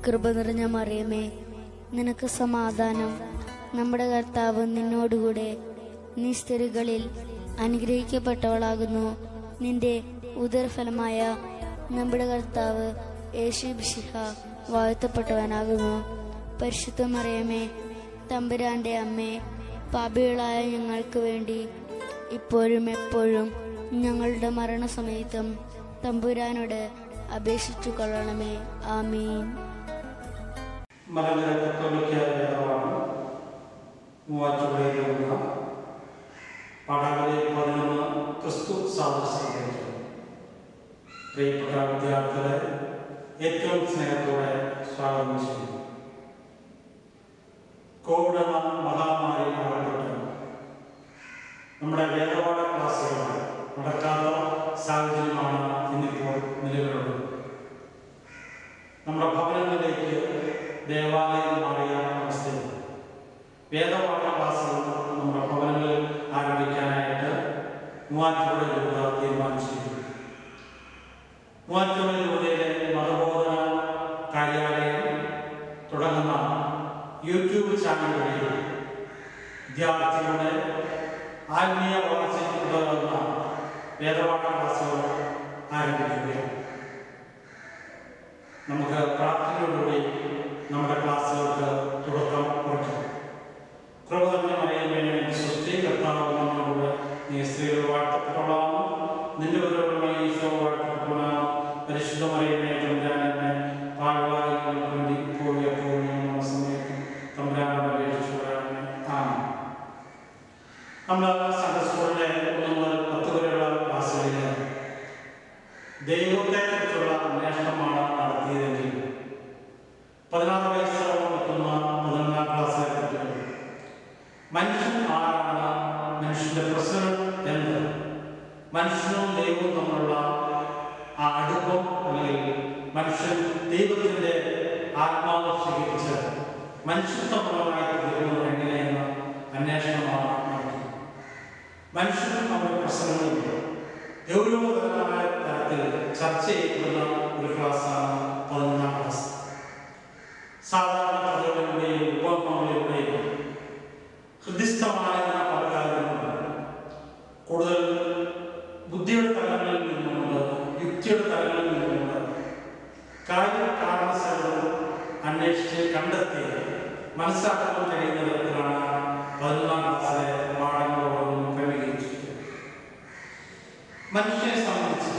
കൃപ നിറഞ്ഞ മറിയമേ നിനക്ക് സമാധാനം നമ്മുടെ കർത്താവ് നിന്നോടുകൂടെ നീ സ്ത്രീകളിൽ അനുഗ്രഹിക്കപ്പെട്ടവളാകുന്നു നിന്റെ ഉദരഫലമായ നമ്മുടെ കർത്താവ് യേശു ബിഷിഹ വാഴ്ത്തപ്പെട്ടവനാകുന്നു പരിശുദ്ധ മറിയമേ തമ്പുരാന്റെ അമ്മേ പാപികളായ ഞങ്ങൾക്ക് വേണ്ടി ഇപ്പോഴും എപ്പോഴും ഞങ്ങളുടെ മരണസമയത്തും തമ്പുരാനോട് അപേക്ഷിച്ചു കൊള്ളണമേ ആമീൻ മലങ്കര കത്തോലിക്ക നേതാവാണ് മൂവാറ്റുപുഴയിലുള്ള പാഠാവലി പതിനൊന്ന് ക്രിസ്തു സാദൃശ്യം പ്രിയപ്പെട്ട വിദ്യാർത്ഥികളെ ഏറ്റവും സ്നേഹത്തോടെ സ്വാഗതം ചെയ്യുന്നു കോവിഡ് എന്ന മഹാമാരി കാലഘട്ടം നമ്മുടെ വേദപാഠ ക്ലാസ്സുകൾ നടക്കാത്ത സാഹചര്യമാണ് ഇന്നിപ്പോൾ നിലവിലുള്ളത് നമ്മുടെ ഭവനങ്ങളിലേക്ക് ദേവാലയം മാറിയ അവസ്ഥയിൽ വേദപാഠ ക്ലാസ്സുകൾ നമ്മുടെ ഭവനങ്ങളിൽ ആരംഭിക്കാനായിട്ട് മൂവാറ്റുപുഴ രൂപ തീരുമാനിച്ചിരിക്കുന്നു മൂവാറ്റുപുഴ രൂപതയിലെ മതബോധന കാര്യാലയം തുടങ്ങുന്ന യൂട്യൂബ് ചാനൽ വഴി വിദ്യാർത്ഥികളുടെ ആത്മീയ വളർച്ചയ്ക്ക് ഉതകുന്ന വേദപാഠ ക്ലാസ്സുകൾ ആരംഭിക്കുകയാണ് നമുക്ക് പ്രാർത്ഥനയോടുകൂടി നമ്മുടെ ക്ലാസ്സുകൾക്ക് തുടക്കം കുറിക്കാം കൃപതന്നെ മറിയമേ സൃഷ്ടി കർത്താവ് നമ്മളോട് നീ സ്ത്രീകൾ വാഴ്ത്തപ്പെട്ടവളാണ് നിന്റെ ഉദരവുള്ള ഈശോ വാഴ്ത്തപ്പെട്ടവളാണ് പരിശുദ്ധ മറിയമേ തമ്പുരാനെ പാഴവായി ഞങ്ങൾക്ക് വേണ്ടി ഇപ്പോഴും എപ്പോഴും നമ്മുടെ സമയത്തും തമ്പുരാനോട് അപേക്ഷിച്ചു പറയാമേ ആണ് നമ്മൾ സൺഡേ സ്കൂളിലെ ഒന്ന് മുതൽ പത്ത് വരെയുള്ള ക്ലാസ്സുകളിൽ ദൈവത്തെക്കുറിച്ചുള്ള അന്വേഷണമാണ് നടത്തിയതെങ്കിൽ പതിനാറ് വയസ്സോളം എത്തുന്ന പതിനൊന്നാം ക്ലാസ്സിലെ കുട്ടികൾ മനുഷ്യൻ ആരാണ് മനുഷ്യന്റെ പ്രശ്നം എന്ത് മനുഷ്യനും ദൈവവും തമ്മിലുള്ള ആ അടുപ്പം അല്ലെങ്കിൽ മനുഷ്യൻ ദൈവത്തിന്റെ ആത്മാവ് സ്വീകരിച്ച് മനുഷ്യത്വപരമായി തീരുന്നത് എങ്ങനെയെന്ന അന്വേഷണമാണ് നടത്തുന്നത് മനുഷ്യനും അവരുടെ പ്രശ്നങ്ങളും ഗൗരവതരമായ തരത്തിൽ ചർച്ച ചെയ്യപ്പെടുന്ന ഒരു ക്ലാസ്സാണ് പതിനൊന്നാം ക്ലാസ് സാധാരണ കഥകളിലൂടെയും ഉപകരണങ്ങളിലൂടെയും ഹൃദിസ്ഥമായ പല കാര്യങ്ങളുണ്ട് കൂടുതൽ ബുദ്ധിയുടെ തലങ്ങളിൽ നിന്നുകൊണ്ട് യുക്തിയുടെ തലങ്ങളിൽ നിന്നുകൊണ്ട് കാര്യ കാരണസകളും അന്വേഷിച്ച് കണ്ടെത്തി മനസ്സിലാക്കാൻ കഴിയുന്ന തരത്തിലാണ് പതിനൊന്നാം ക്ലാസ്സിലെ പാഠങ്ങളോടൊന്നും ക്രമീകരിച്ചിരിക്കുന്നത് മനുഷ്യനെ സംബന്ധിച്ച്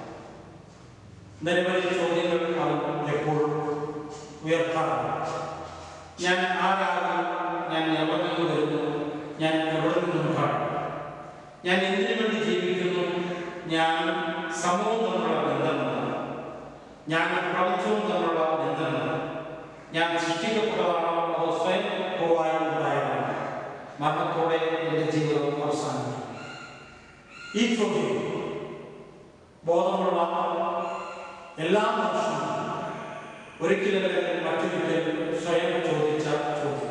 നിരവധി ചോദ്യങ്ങൾ അവൻ എപ്പോഴും ഉയർത്താറുണ്ട് ഞാൻ ആരാകും ഞാൻ എവിടെ നിന്ന് വരുന്നു ഞാൻ എവിടെ നിന്നും കാണും ഞാൻ എന്തിനു വേണ്ടി ജീവിക്കുന്നു ഞാൻ സമൂഹം തമ്മിലുള്ള ബന്ധമാണ് ഞാൻ പ്രപഞ്ചവും തമ്മിലുള്ള ബന്ധമാണ് ഞാൻ സൃഷ്ടിക്കപ്പെട്ടതാണോ അതോ സ്വയം പോവാൻ ഉണ്ടായതാണോ മരണത്തോടെ എൻ്റെ ജീവിതം അവസാനിക്കും ഈ ചോദ്യം ബോധമുള്ള എല്ലാ മനുഷ്യനും ഒരിക്കലും മറ്റൊരിക്കലും സ്വയം ചോദിച്ച ചോദ്യം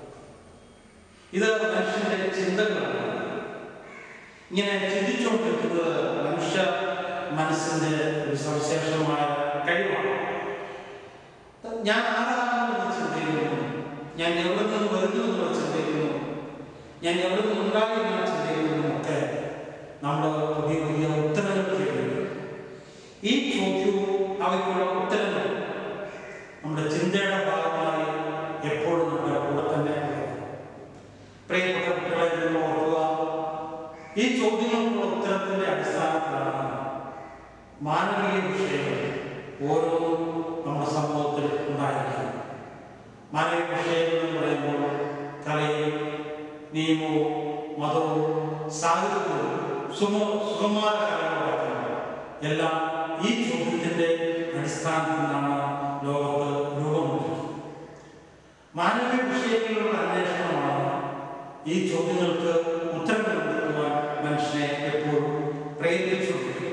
ഇത് മനുഷ്യന്റെ ചിന്തകളാണ് ഇങ്ങനെ ചിന്തിച്ചുകൊണ്ടിരിക്കുന്നത് മനുഷ്യ മനസ്സിന്റെ ഒരു സവിശേഷമായ കഴിവാണ് ഞാൻ ആരാണെന്ന് ചിന്തിക്കുന്നു ഞാൻ എവിടെ നിന്ന് വരുന്നു എന്ന് ചിന്തിക്കുന്നു ഞാൻ എവിടെ നിന്ന് ഉണ്ടായി എന്ന് ചിന്തിക്കുന്നു ഒക്കെ നമ്മൾ പുതിയ പുതിയ ഉത്തരങ്ങൾ കേൾക്കുന്നു ഈ ചോദ്യവും അവയ്ക്കുള്ള ഉത്തരങ്ങൾ നമ്മുടെ ചിന്തയുടെ ഭാഗമായി എപ്പോഴും നമ്മുടെ കൂടെ തന്നെ ഉണ്ട്. പ്രിയപ്പെട്ട കുട്ടികളെ നിങ്ങൾ ഓർക്കുക ഈ ചോദ്യങ്ങൾക്കുള്ള ഉത്തരത്തിന്റെ അടിസ്ഥാനത്തിലാണ് മാനവീയ വിഷയങ്ങൾ ഓരോന്നും നമ്മുടെ സമൂഹത്തിൽ ഉണ്ടായിരിക്കുന്നത് മാനവിക വിഷയങ്ങൾ എന്ന് പറയുമ്പോൾ കലയും നിയമവും മതവും സാഹിത്യവും സുമ സുകുമാര കലകളടക്കം എല്ലാം ഈ ചോദ്യത്തിന്റെ അടിസ്ഥാനത്തിൽ നിന്നാണ് ലോകത്ത് രൂപം കൊണ്ടിരിക്കുന്നത് മാനവിക വിഷയങ്ങളിലുള്ള അന്വേഷണമാണ് ഈ ചോദ്യങ്ങൾക്ക് ഉത്തരം കണ്ടെത്തുവാൻ മനുഷ്യനെ എപ്പോഴും പ്രേരിപ്പിച്ചുകൊണ്ടിരിക്കുന്നത്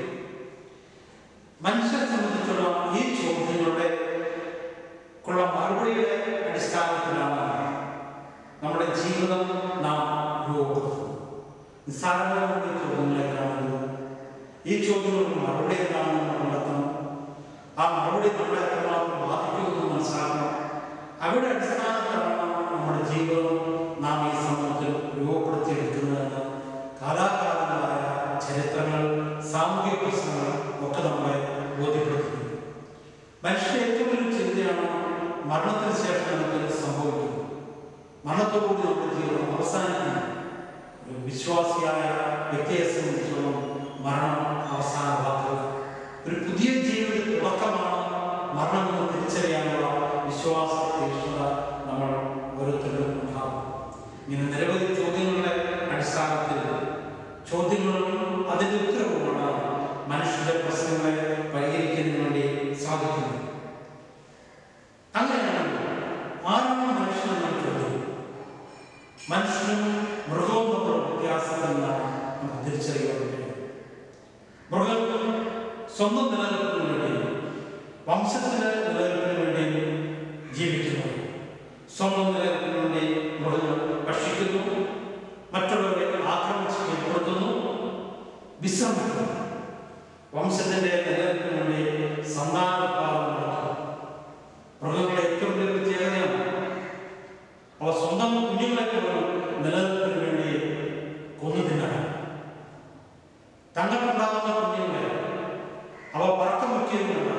മനുഷ്യരെ സംബന്ധിച്ചുള്ള ഈ ചോദ്യങ്ങളുടെ ഉള്ള മറുപടിയുടെ അടിസ്ഥാനത്തിലാണ് നമ്മുടെ ജീവിതം നാം രൂപപ്പെടുത്തുന്നത് നിസ്സാരമായ ചോദ്യങ്ങളെ കാണുന്നത് ഈ ചോദ്യങ്ങൾക്ക് മറുപടി എന്താണെന്ന് നമ്മൾ കണ്ടെത്തണം ആ മറുപടി നമ്മളെ എത്രമാത്രം ബാധിക്കുമെന്ന് മനസ്സിലാക്കണം അവിടെ അടിസ്ഥാനത്തിലാണ് നമ്മുടെ ജീവിതം നാം ഈ സമൂഹത്തിൽ രൂപപ്പെടുത്തിയെടുക്കുന്നതെന്ന് കാലാകാലങ്ങളായ ചരിത്രങ്ങൾ സാമൂഹിക പ്രശ്നങ്ങൾ ഒക്കെ നമ്മളെ ബോധ്യപ്പെടുത്തുന്നു മനുഷ്യന്റെ ഏറ്റവും വലിയ ചിന്തയാണ് മരണത്തിന് ശേഷം നമുക്ക് എന്ത് സംഭവിക്കും മരണത്തോടുകൂടി നമ്മുടെ ജീവിതം അവസാനിക്കുന്നു ഒരു വിശ്വാസിയായ വ്യക്തിയെ സംബന്ധിച്ചിടത്തോളം മരണം അവസാന വാക്കുകൾ ഒരു പുതിയ ജീവിത തുടക്കമാണ് മരണമെന്ന് തിരിച്ചറിയാനുള്ള വിശ്വാസ തീക്ഷ്ണത നമ്മൾ ഓരോരുത്തരും ഉണ്ടാകും ഇങ്ങനെ നിരവധി ചോദ്യങ്ങളുടെ അടിസ്ഥാനത്തിൽ ചോദ്യങ്ങളും അതിൻ്റെ ഉത്തരവുമാണ് മനുഷ്യന്റെ പ്രശ്നങ്ങളെ പരിഹരിക്കുന്നതിന് വേണ്ടി സാധിക്കുന്നത് അങ്ങനെയാണ് ആരാണ് മനുഷ്യനെന്ന ചോദ്യം മനുഷ്യനും മൃഗവും തമ്മിലുള്ള വ്യത്യാസം എന്നാണ് നമുക്ക് തിരിച്ചറിയാൻ കഴിയും മൃഗം സ്വന്തം നിലനിൽപ്പിന് വേണ്ടി വംശത്തിന്റെ നിലനിൽപ്പിന് വേണ്ടി ജീവിക്കുന്നു സ്വന്തം നിലനിൽപ്പിന് വേണ്ടി മൃഗങ്ങൾ ഭക്ഷിക്കുന്നു മറ്റുള്ളവരെ ആക്രമിച്ച് കീഴ്പ്പെടുത്തുന്നു വിശ്രമിക്കുന്നു വംശത്തിന്റെ നിലനിൽപ്പിന് വേണ്ടി സന്താനോത്പാദനം നടത്തുന്നു മൃഗങ്ങളുടെ ഏറ്റവും വലിയ പ്രത്യേകതയാണ് അവ സ്വന്തം കുഞ്ഞുങ്ങളെ പോലും നിലനിൽപ്പിന് വേണ്ടി കൊന്നു തിന്നാൻ തങ്ങൾക്കുണ്ടാകുന്ന കുഞ്ഞുങ്ങളെ അവ പറക്കം വയ്ക്കുന്നുണ്ട്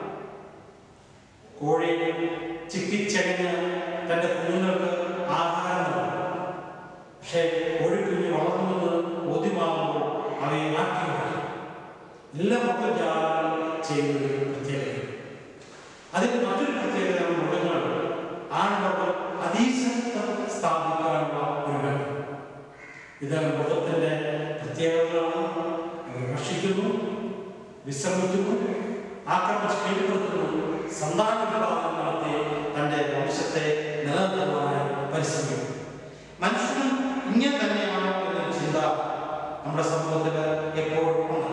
കോഴി ചിക്കിച്ചകഞ്ഞ് തന്റെ കുഞ്ഞുങ്ങൾക്ക് ആഹാരം നൽകും പക്ഷേ കോഴിക്കുഞ്ഞ് വളർന്നുവെന്ന് ബോധ്യമാകുമ്പോൾ അവയെ മാറ്റി വയ്ക്കും എല്ലാ മക്കൾ ജാലങ്ങളും ചെയ്യുന്നത് പ്രത്യേകത അതിൽ മറ്റൊരു പ്രത്യേകത മൃഗങ്ങൾ ആണവർ അതീശത്വം സ്ഥാപിക്കാനുള്ള ഒരു കഴിവ് ഇത് മൃഗത്തിന്റെ പ്രത്യേകതകളാണ് അവർ ഭക്ഷിക്കുന്നു വിശ്രമിക്കുന്നു ആക്രമിച്ച് കീഴ്പ്പെടുത്തുന്നു സന്താനോത്പാദനം നടത്തി തന്റെ വംശത്തെ നിലനിർത്തുവാനായി പരിശ്രമിക്കുന്നു മനുഷ്യനും ഇങ്ങനെ തന്നെയാണോ എന്നൊരു ചിന്ത നമ്മുടെ സമൂഹത്തിൽ എപ്പോഴും ഉണ്ട്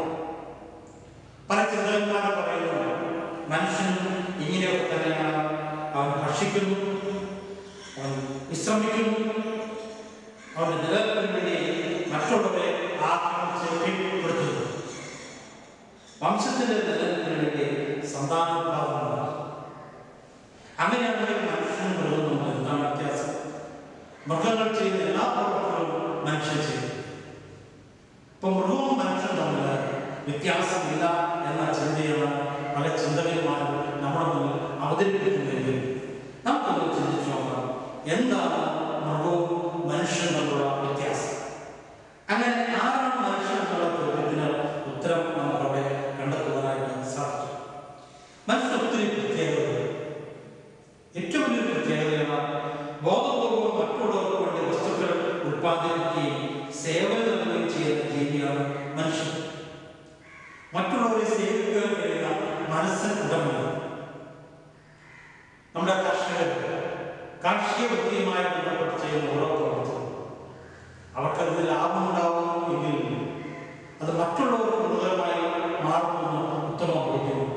പല ചിന്തകന്മാരും പറയുന്നു മനുഷ്യനും ഇങ്ങനെയൊക്കെ തന്നെയാണ് അവൻ ഭക്ഷിക്കുന്നു അവൻ വിശ്രമിക്കുന്നു അവന്റെ നിലനിൽപ്പിന് വേണ്ടി മറ്റുള്ളവരെ ആക്രമിച്ച് കീഴ്പ്പെടുത്തുന്നു വംശത്തിന്റെ നിലനിൽപ്പിന് വേണ്ടി സന്താനോത്പാദനം നടത്തുന്നു. അങ്ങനെയാണെങ്കിൽ മനുഷ്യനും മൃഗവും എന്താണ് വ്യത്യാസം മൃഗങ്ങൾ ചെയ്യുന്ന എല്ലാ പ്രവർത്തനങ്ങളും മനുഷ്യൻ ചെയ്യും ഇപ്പൊ മൃഗവും മനുഷ്യനും തമ്മിൽ വ്യത്യാസമില്ല എന്ന ചിന്തയാണ് പല ചിന്തകന്മാരും നമ്മുടെ മുന്നിൽ അവതരിപ്പിക്കുന്നതെങ്കിൽ നമുക്കൊന്ന് ചിന്തിച്ചു നോക്കാം എന്താണ് മൃഗവും മനുഷ്യനും തമ്മിലുള്ള വ്യത്യാസം അങ്ങനെ ആരാണ് മനുഷ്യൻ എന്നുള്ള ചോദ്യത്തിന് ഉത്തരം നമുക്കവിടെ കണ്ടെത്തുവാനായിട്ട് സാധിക്കും മനുഷ്യൻ ഒത്തിരി പ്രത്യേകതകൾ ഏറ്റവും വലിയൊരു പ്രത്യേകതയാണ് ബോധപൂർവം മറ്റുള്ളവർക്ക് വേണ്ടി വസ്തുക്കൾ ഉൽപ്പാദിപ്പിക്കുകയും സേവനം നൽകുകയും ചെയ്യുന്ന ജീവിയാണ് മനുഷ്യൻ മറ്റുള്ളവരെ സേവിക്കുക കഴിയുന്ന മനസ്സിന് ഉടമയാണ് നമ്മുടെ കർഷകർ കാർഷിക വൃത്തിയുമായി ബന്ധപ്പെട്ട് ചെയ്യുന്ന ഓരോ പ്രവർത്തനം അവർക്കതിന് ലാഭമുണ്ടാവുന്നു എങ്കിൽ അത് മറ്റുള്ളവർക്ക് ഗുണകരമായി മാറുമെന്ന് ഉത്തമ ബോധ്യമുണ്ട്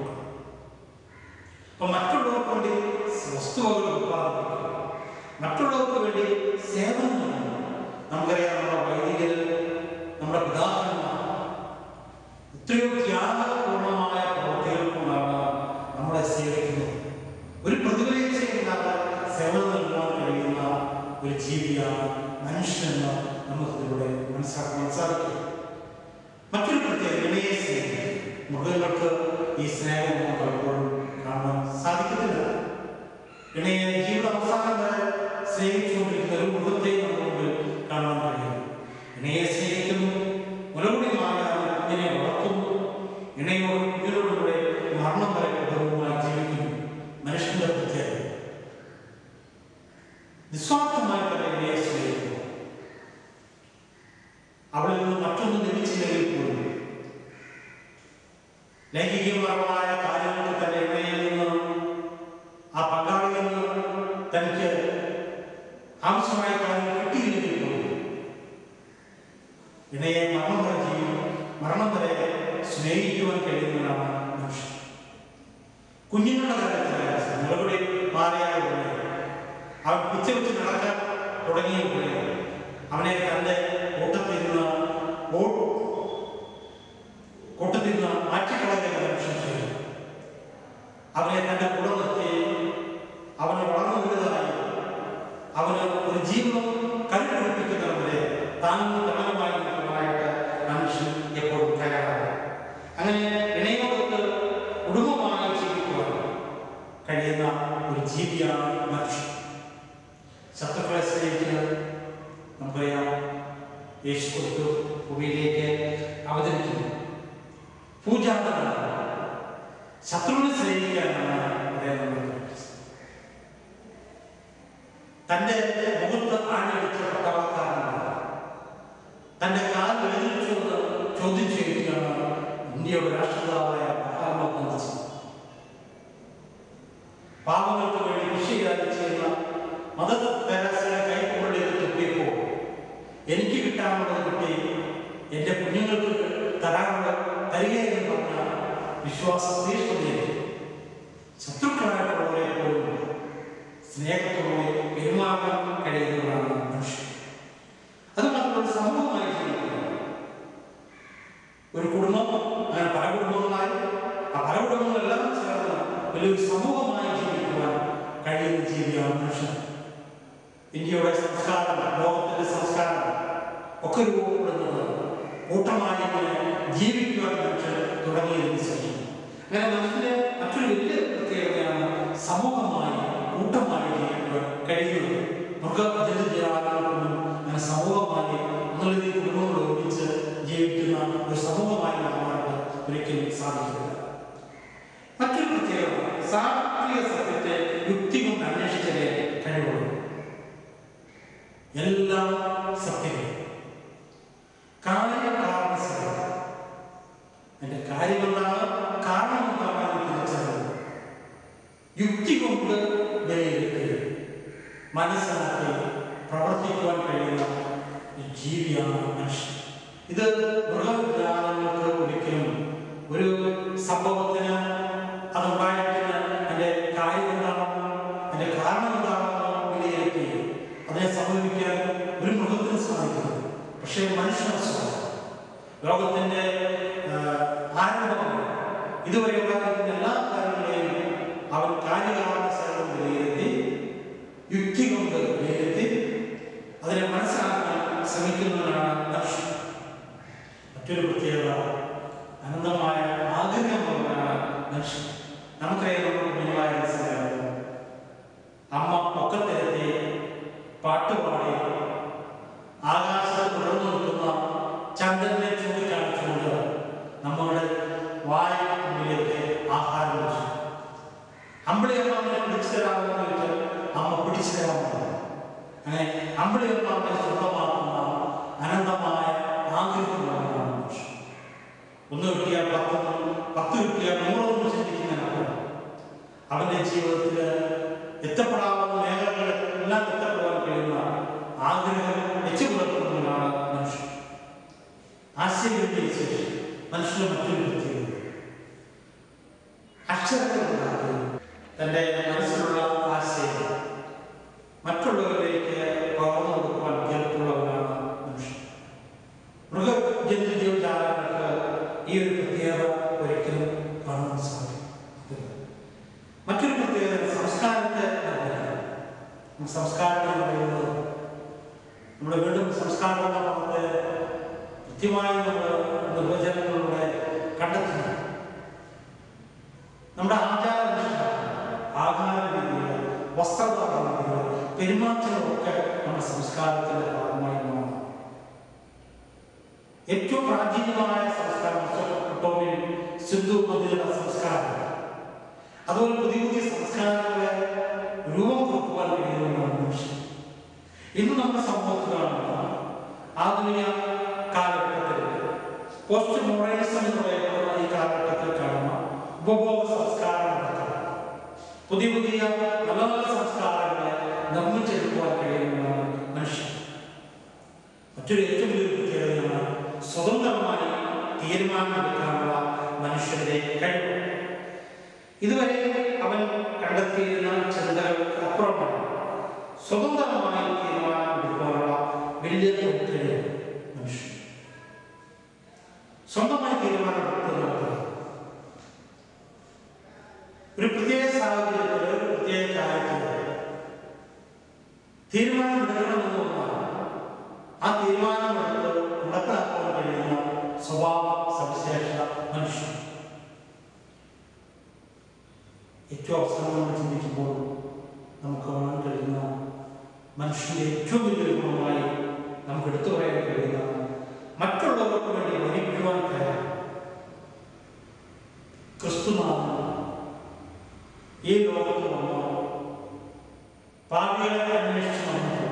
അപ്പൊ മറ്റുള്ളവർക്ക് വേണ്ടി വസ്തുവകൾ ഉത്പാദിപ്പിക്കുക മറ്റുള്ളവർക്ക് വേണ്ടി സേവനം നൽകുന്നു നമുക്കറിയാം നമ്മുടെ വൈദികർ നമ്മുടെ പിതാക്കന്മാർ എത്രയോ ത്യാഗപൂർണമായ പ്രവൃത്തികൾ കൊണ്ടാണ് നമ്മളെ സേവിക്കുന്നത് ഒരു പ്രതിഫലയില്ലാതെ സേവനം നൽകാൻ കഴിയുന്ന ഒരു ജീവിയാണ് മനുഷ്യനെന്ന് നമുക്കിതിലൂടെ മനസ്സിലാക്കാൻ സാധിക്കും മറ്റൊരു പ്രത്യേകത ഇണയെ സ്നേഹിക്കും മൃഗങ്ങൾക്ക് ഈ സ്നേഹം നമുക്ക് പലപ്പോഴും കാണാൻ സാധിക്കുന്നില്ല ഇണയെ ജീവിത അവസാനം വരെ സ്നേഹിച്ചുകൊണ്ടിരിക്കുന്ന ഒരു മൃഗത്തെ നമുക്ക് മുമ്പിൽ കാണാൻ കഴിയും ഇണയെ സ്നേഹിക്കുന്നു മുലകുടി മാറാതെ കുഞ്ഞിനെ വളർത്തുന്നു ഇണയോട് കുഞ്ഞിനോടുകൂടെ മരണം വരെ കുടുംബമായി ജീവിക്കുന്നു മനുഷ്യന്റെ പ്രത്യേകത നിസ്വാർത്ഥമായി തന്നെ ഇണയെ സ്നേഹിക്കുന്നു അവളിൽ നിന്ന് മറ്റൊന്നും ലഭിച്ചില്ലെങ്കിൽ പോലും ലൈംഗികപരമായ കാര്യങ്ങൾക്ക് തന്നെ ഇണയിൽ നിന്ന് ആ പങ്കാളിയിൽ നിന്ന് തനിക്ക് ആവശ്യമായ കാര്യങ്ങൾ കിട്ടിയില്ലെങ്കിൽ പോലും ഇണയെ മരണം വരെ ചെയ്യും മരണം വരെ സ്നേഹിക്കുവാൻ കഴിയുന്നവരാണ് മനുഷ്യൻ കുഞ്ഞുങ്ങളുടെ കാര്യത്തിൽ നിലവിടെ മാറിയായ പോലെ അവൻ പിച്ച വെച്ച് നടക്കാൻ തുടങ്ങിയ പോലെ അവനെ തന്റെ കൂട്ടത്തിൽ നിന്ന് ഓ- കൂട്ടത്തിൽ നിന്ന് മാറ്റിക്കളയുന്ന മനുഷ്യൻ ചെയ്തു അവനെ തന്റെ കൂടെ നിർത്തി ശത്രുവിനെ സ്നേഹിക്കാനാണ് അദ്ദേഹം നമ്മളെ പഠിപ്പിച്ചത് തന്റെ മുഖത്ത് ആഞ്ഞടിച്ച പട്ടാളക്കാരനാണ് തന്റെ കാൽ വേദനിച്ചുകൊണ്ട് ചോദ്യം ചെയ്യുകയാണ് ഇന്ത്യയുടെ രാഷ്ട്രപിതാവായ മഹാത്മാഗാന്ധി പാവങ്ങൾക്ക് വേണ്ടി കൃഷികാര്യം ചെയ്യുന്ന മദർ തെരേസയുടെ കൈക്കുള്ളിൽ തുപ്പിയപ്പോൾ എനിക്ക് കിട്ടാനുള്ളത് കിട്ടി എൻ്റെ കുഞ്ഞുങ്ങൾക്ക് തരാനുള്ളത് തരികയെന്ന് പറഞ്ഞ വിശ്വാസ തീഷ്ണതയെ ശത്രുക്കളായിട്ടുള്ളവരെ പോലും സ്നേഹത്തോടെ പെരുമാറാൻ കഴിയുന്നതാണ് മനുഷ്യൻ അത് മാത്രമല്ല സമൂഹമായി ജീവിക്കുക ഒരു കുടുംബം അങ്ങനെ പല കുടുംബങ്ങളായി ആ പല കുടുംബങ്ങളെല്ലാം ചേർന്ന് വലിയൊരു സമൂഹമായി ജീവിക്കുവാൻ കഴിയുന്ന ജീവിയാണ് മനുഷ്യൻ ഇന്ത്യയുടെ സംസ്കാരം ലോകത്തിന്റെ സംസ്കാരം ഒക്കെ രൂപപ്പെടുന്നത് കൂട്ടമായി ഇങ്ങനെ ജീവിക്കുവാൻ മനുഷ്യൻ തുടങ്ങിയതിനു ശേഷം അങ്ങനെ മനുഷ്യന്റെ മറ്റൊരു വലിയ പ്രത്യേകതയാണ് സമൂഹമായി കൂട്ടമായി ജീവിക്കുവാൻ കഴിയുന്നത് മൃഗജന്തുജാലങ്ങൾക്കൊന്നും അങ്ങനെ സമൂഹമായി ഒന്നുള്ളതിൽ കുടുംബങ്ങൾ ഒരുമിച്ച് ജീവിക്കുന്ന ഒരു സമൂഹമായി മാറാനായിട്ട് ഒരിക്കലും സാധിക്കില്ല മറ്റൊരു പ്രത്യേകത സാമ്പത്തിക സത്യത്തെ യുക്തി കൊണ്ട് അന്വേഷിച്ചതേ കഴിവുള്ളൂ എല്ലാം സത്യങ്ങൾ കാര്യകാരണ സത്യം അതിന്റെ കാര്യമെന്താണ് കാരണം എന്താണ് എന്ന് തിരിച്ചറിയുന്നത് യുക്തി കൊണ്ട് വിലയിരുത്തി മനസ്സിലാക്കി പ്രവർത്തിക്കുവാൻ കഴിയുന്ന ഒരു ജീവിയാണ് മനുഷ്യൻ ഇത് മൃഗവിജ്ഞാനങ്ങൾക്ക് ഒരിക്കലും ഒരു സംഭവത്തിന് അതുണ്ടായിട്ടിന് അതിന്റെ കാര്യം എന്താണെന്നോ അതിന്റെ കാരണം എന്താണെന്നോ വിലയിരുത്തി അതിനെ സമീപിക്കാൻ ഒരു മൃഗത്തിന് സാധിക്കുന്നു പക്ഷേ മനുഷ്യന് സാധിക്കും ലോകത്തിന്റെ ആ, ആരംഭം ഇതുവരെ ഉണ്ടായിരുന്ന എല്ലാ കാര്യങ്ങളെയും അവൻ കാര്യകാരണ സഹിതം വിലയിരുത്തി യുക്തി കൊണ്ട് വിലയിരുത്തി അതിനെ മനസ്സിലാക്കാൻ ശ്രമിക്കുന്നവനാണ് മനുഷ്യൻ മറ്റൊരു പ്രത്യേകത അനന്തമായ ആഗ്രഹമുള്ളവനാണ് മനുഷ്യൻ നമുക്കറിയാം നമ്മുടെ കുഞ്ഞുമായ മനസ്സിലാകും അമ്മ പൊക്കത്തിലെത്തി പാട്ടുപാടി ആകാശത്ത് തുടർന്നു നിൽക്കുന്ന ചന്ദ്രനെ ചൂണ്ടിക്കാണിച്ചുകൊണ്ട് നമ്മുടെ വായ മുന്നിലേക്ക് ആഹാരം വെച്ചു അമ്പിളി അമ്മാമ്മനെ പിടിച്ചു തരാമെന്ന് ചോദിച്ചാൽ അമ്മ പിടിച്ചു തരാമെന്ന് അങ്ങനെ അമ്പിളി അമ്മാമ്മനെ സ്വന്തമാക്കുന്ന അനന്തമായ ആഗ്രഹങ്ങളാണ് മനുഷ്യൻ ഒന്ന് കിട്ടിയാൽ പത്തൊന്നും പത്ത് കിട്ടിയാൽ നൂറൊന്നും ചിന്തിക്കുന്നതിനപ്പുറം അവന്റെ ജീവിതത്തിൽ എത്തപ്പെടാവുന്ന മേഖലകളെല്ലാം എത്തപ്പെടാൻ കഴിയുന്ന ആഗ്രഹം വെച്ചു പുലർത്തുന്നവനാണ് മനുഷ്യൻ ആശയവിദ്യ ശേഷി മനുഷ്യന് മറ്റൊരു പ്രത്യേകത അക്ഷരങ്ങളുണ്ടാക്കി തന്റെ മനസ്സിലുള്ള ആശയം മറ്റുള്ളവരിലേക്ക് പകർന്നു കൊടുക്കുവാൻ കേൾപ്പുള്ളവനാണ് മനുഷ്യൻ മൃഗജന്തു ജീവജാലങ്ങൾക്ക് ഈ ഒരു പ്രത്യേകത ഒരിക്കലും കാണാൻ സാധിക്കും മറ്റൊരു പ്രത്യേകത സംസ്കാരത്തെ നിർണ്ണയിക്കുന്നു. ഈ സംസ്കാരം എന്ന് പറയുന്നത് നമ്മൾ വീണ്ടും സംസ്കാരം എന്ന പദത്തെ കൃത്യമായി നമ്മൾ നിർവചനങ്ങളിലൂടെ കണ്ടെത്തുന്നു നമ്മുടെ ആചാരനിഷ്ഠ ആഹാര രീതികൾ വസ്ത്രധാരണ രീതികൾ പെരുമാറ്റങ്ങളൊക്കെ നമ്മുടെ സംസ്കാരത്തിന്റെ ഭാഗമായി മാറുന്നു ഏറ്റവും പ്രാചീനമായ സംസ്കാരം മെസോപ്പൊട്ടേമിയൻ സിന്ധു നദിയുടെ സംസ്കാരം അതുപോലെ പുതിയ പുതിയ സംസ്കാരങ്ങളെ രൂപം കൊടുക്കുവാൻ കഴിയുന്നതാണ് മനുഷ്യൻ ഇന്ന് നമ്മുടെ സമൂഹത്തിൽ കാണുന്ന ആധുനിക കാലഘട്ടത്തിൽ പോസ്റ്റ് മോഡേണിസം എന്ന് പറയുന്ന ഈ കാലഘട്ടത്തിൽ കാണുന്ന ഉപഭോഗ സംസ്കാരം നടക്കണം പുതിയ പുതിയ നല്ല നല്ല സംസ്കാരങ്ങളെ നിർമ്മിച്ചെടുക്കുവാൻ കഴിയുന്നതാണ് മനുഷ്യൻ മറ്റൊരു ഏറ്റവും വലിയ പ്രത്യേകതയാണ് സ്വതന്ത്രമായി തീരുമാനമെടുക്കാനുള്ള മനുഷ്യന്റെ കഴിവ് ഇതുവരെ അവൻ കണ്ടെത്തിയിരുന്ന ചിന്തകൾക്ക് അപ്പുറമാണ് സ്വതന്ത്രമായി തീരുമാനമെടുക്കാനുള്ള വലിയ കഴിവ് മനുഷ്യൻ സ്വന്തമായി തീരുമാനമെടുക്കുന്നത് ഒരു പ്രത്യേക സാഹചര്യത്തിൽ ഒരു പ്രത്യേക കാര്യത്തിൽ തീരുമാനമെടുക്കണമെന്ന് തോന്നാണ് ആ തീരുമാനമെടുത്ത് നടപ്പിലാക്കാൻ കഴിയുന്ന സ്വഭാവ സവിശേഷത മനുഷ്യൻ ഏറ്റവും അവസാനം നമ്മൾ ചിന്തിക്കുമ്പോൾ നമുക്ക് കാണാൻ കഴിയുന്ന മനുഷ്യന്റെ ഏറ്റവും വലിയൊരു ഗുണമായി നമുക്ക് എടുത്തു പറയാൻ കഴിയുന്ന മറ്റുള്ളവർക്ക് വേണ്ടി മരിക്കുവാൻ തയ്യാർ ക്രിസ്തുനാഥൻ ഈ ലോകത്ത് വന്നു പാപികളെ അന്വേഷിച്ച് വന്നു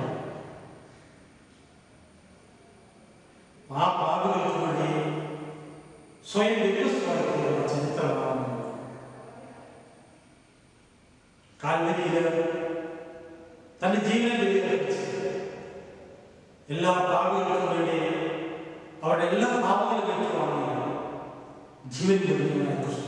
ആ പാപികൾക്ക് വേണ്ടി സ്വയം വ്യത്യസ്തമായിട്ടുള്ള ചരിത്രമാണ് കാൽവരിയില് തന്റെ ജീവനെ ബലിയർപ്പിച്ച് എല്ലാ പാപികൾക്കും വേണ്ടി അവരുടെ എല്ലാ പാപങ്ങളും ഏറ്റുവാങ്ങി ജീവൻ ലഭിക്കുന്ന ക്രിസ്തു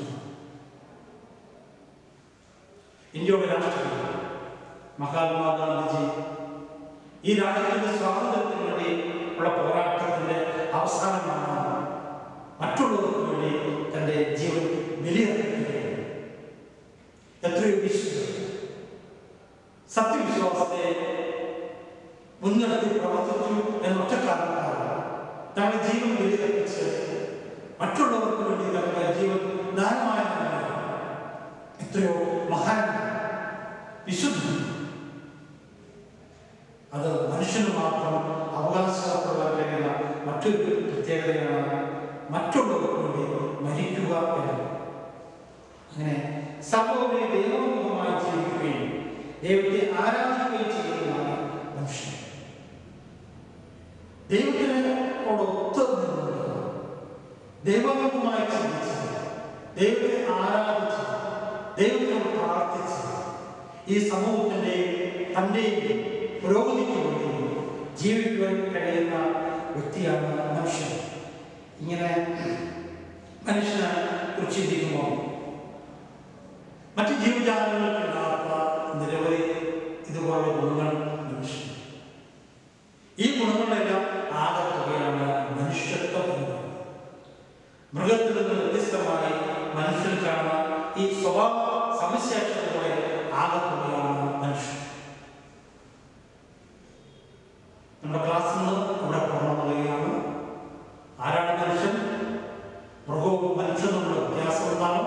ഇന്ത്യയുടെ രാഷ്ട്രപതി മഹാത്മാഗാന്ധിജി ഈ രാജ്യത്തിന്റെ സ്വാതന്ത്ര്യത്തിന് വേണ്ടി ഉള്ള പോരാട്ടത്തിന്റെ അവസാനമാണ് മറ്റുള്ളവർക്ക് വേണ്ടി തന്റെ ജീവൻ ബലിയർപ്പിക്കുന്നത് എത്രയോ വിശുദ്ധ സത്യവിശ്വാസത്തെ മുൻനിർത്തി പ്രവർത്തിച്ചു എന്നൊറ്റ കാരണത്താൽ തങ്ങളുടെ ജീവൻ ബലിയർപ്പിച്ച് മറ്റുള്ളവർക്ക് വേണ്ടി തങ്ങളുടെ ജീവൻ ദാനമായ എത്രയോ മഹാൻ വിശുദ്ധ അത് മനുഷ്യന് മാത്രം അവകാശപ്പെടാൻ കഴിയുന്ന മറ്റൊരു പ്രത്യേകതയാണ് മറ്റുള്ളവർക്ക് വേണ്ടി മരിക്കുക എന്നത് അങ്ങനെ സർവ്വനെ ദൈവമുഖമായി ജീവിക്കുകയും ദൈവത്തെ ആരാധിക്കുകയും ചെയ്യുന്നതാണ് മനുഷ്യൻ ദൈവത്തിനോട് ഒത്തു നിന്നുകൊണ്ട് ദൈവമുഖമായി ചിന്തിച്ച് ദൈവത്തെ ആരാധിച്ച് ദൈവത്തിനോട് പ്രാർത്ഥിച്ച് ഈ സമൂഹത്തിൻ്റെയും തൻ്റെയും പുരോഗതിക്ക് വേണ്ടി ജീവിക്കുവാൻ കഴിയുന്ന വ്യക്തിയാണ് മനുഷ്യൻ ഇങ്ങനെ മനുഷ്യനെ കുറിച്ച് ചിന്തിക്കുമ്പോൾ മറ്റ് ജീവജാലങ്ങൾക്കില്ലാത്ത നിരവധി ഇതുപോലുള്ള ഗുണങ്ങൾ മനുഷ്യൻ ഈ ഗുണങ്ങളെല്ലാം ആകത്തുകയാണ് മനുഷ്യത്വം എന്ന് പറയുന്നത് മൃഗത്തിൽ നിന്ന് വ്യത്യസ്തമായി മനുഷ്യൻ കാണുന്ന ഈ സ്വഭാവ സവിശേഷതകളെ ആകത്തുകയാണ് മനുഷ്യൻ നമ്മുടെ ക്ലാസ്സിൽ നിന്ന് ഇവിടെ പൂർണ്ണമാകുകയാണ് ആരാണ് മനുഷ്യൻ മൃഗവും മനുഷ്യനും തമ്മിലുള്ള വ്യത്യാസം എന്താണ്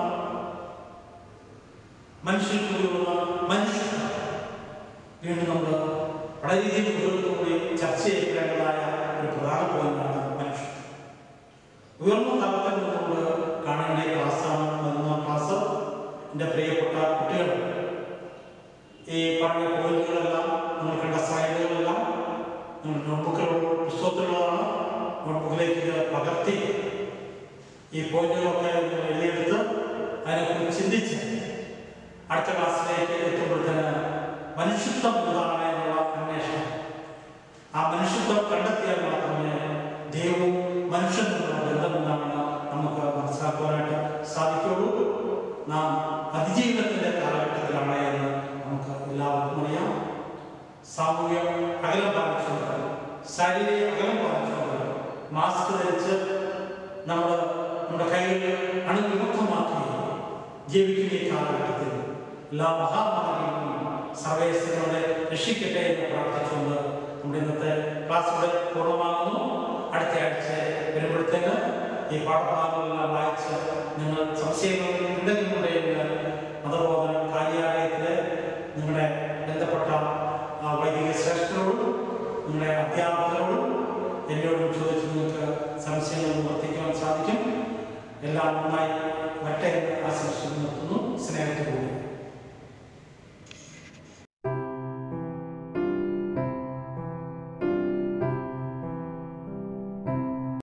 മനുഷ്യർക്കുള്ള മനുഷ്യൻ വീണ്ടും നമ്മൾ വളരെ രീതിയിൽ ഗൗരവത്തോടെ ചർച്ച ചെയ്യപ്പെടേണ്ടതായ ഒരു പ്രധാന പോയിന്റാണ് മനുഷ്യൻ ഉയർന്ന തലത്തിൽ നിന്നുകൊണ്ട് കാണേണ്ട ക്ലാസ്സാണ് പതിനൊന്നാം ക്ലാസ് എൻ്റെ പ്രിയപ്പെട്ട കുട്ടികൾ ഈ പറഞ്ഞ പോയിന്റുകളെല്ലാം നിങ്ങൾ കണ്ട സ്ലൈഡുകളെല്ലാം നിങ്ങൾ നോട്ട്ബുക്കിലുള്ള പുസ്തകത്തിലുള്ളതാണ് നോട്ട്ബുക്കിലേക്ക് ഇത് പകർത്തി ഈ പോയിന്റുകളൊക്കെ നിങ്ങൾ എഴുതിയെടുത്ത് അതിനെക്കുറിച്ച് ചിന്തിച്ച് അടുത്ത ക്ലാസ്സിലേക്ക് എത്തുമ്പോഴത്തേന് മനുഷ്യത്വം എന്താണ് എന്നുള്ള അന്വേഷണം ആ മനുഷ്യത്വം കണ്ടെത്തിയാൽ മാത്രമേ ദൈവവും മനുഷ്യൻ തമ്മിലുള്ള ബന്ധം എന്താണെന്ന് നമുക്ക് മനസ്സിലാക്കുവാനായിട്ട് സാധിക്കുള്ളൂ നാം അതിജീവനത്തിന്റെ കാലഘട്ടത്തിലാണ് എന്ന് നമുക്ക് എല്ലാവർക്കും അറിയാം സാമൂഹ്യ അകലം പാലിച്ചുകൊണ്ട് ശാരീരിക അകലം പാലിച്ചുകൊണ്ട് മാസ്ക് ധരിച്ച് നമ്മൾ നമ്മുടെ കൈകൾ അണുവിമുക്തമാക്കി ജീവിക്കുന്ന ഈ കാലഘട്ടത്തിൽ എല്ലാ മഹാമാരിയും സർവേശ്വരനോടെ രക്ഷിക്കട്ടെ എന്ന് പ്രാർത്ഥിച്ചുകൊണ്ട് നമ്മുടെ ഇന്നത്തെ ക്ലാസ് ഇവിടെ പൂർണ്ണമാകുന്നു അടുത്ത ആഴ്ച വരുമ്പോഴത്തേക്ക് ഈ പാഠഭാഗങ്ങളെല്ലാം വായിച്ച് നിങ്ങൾ സംശയങ്ങൾ എന്തെങ്കിലും ഉണ്ടെങ്കിൽ മതബോധന കാര്യാലയത്തിലെ നിങ്ങളുടെ ബന്ധപ്പെട്ട ആ, വൈദിക ശ്രേഷ്ഠരോടും നിങ്ങളുടെ അധ്യാപകരോടും എന്നോടും ചോദിച്ച് നിങ്ങൾക്ക് സംശയങ്ങൾ നിവർത്തിക്കാൻ സാധിക്കും എല്ലാം നന്നായി